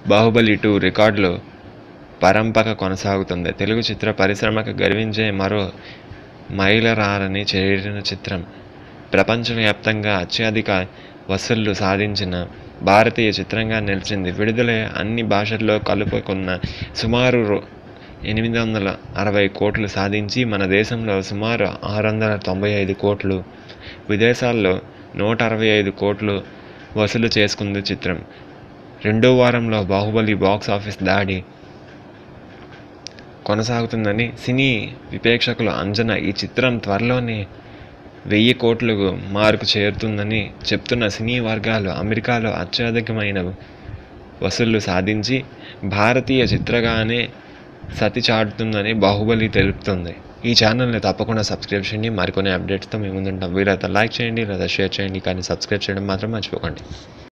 Baahubali two రికార్డులు పరంపర కొనసాగుతుంది తెలుగు చిత్ర పరిశ్రమకు గర్వించే మరో మైలురారని చేరిన చిత్రం ప్రపంచవ్యాప్తంగా అత్యధిక వసూళ్లు సాధించిన భారతీయ చిత్రంగా నిలిచింది విడుదల అన్ని భాషల్లో కలుపుకున్న సుమారు రూ- ఎనిమిది వందల అరవై కోట్లు సాధించి మన దేశంలో సుమారు ఆరు వందల తొంభై ఐదు కోట్లు విదేశాల్లో నూట అరవై ఐదు కోట్లు వసూలు చేసుకుంది చిత్రం రెండో వారంలో బాహుబలి బాక్స్ ఆఫీస్ దాడి కొనసాగుతుందని సినీ విపేక్షకుల అంచనా ఈ చిత్రం త్వరలోనే వెయ్యి కోట్లకు మార్కు చేరుతుందని చెప్తున్న సినీ వర్గాలు అమెరికాలో అత్యధికమైన వసూళ్లు సాధించి భారతీయ చిత్రగానే సతి చాటుతుందని బాహుబలి తెలుపుతుంది ఈ ఛానల్ని తప్పకుండా సబ్స్క్రైబ్ చేయండి మరికొన్ని అప్డేట్స్తో మేము ముందుంటాం వీలైతే లైక్ చేయండి లేదా షేర్ చేయండి కానీ సబ్స్క్రైబ్ చేయడం మాత్రం మర్చిపోకండి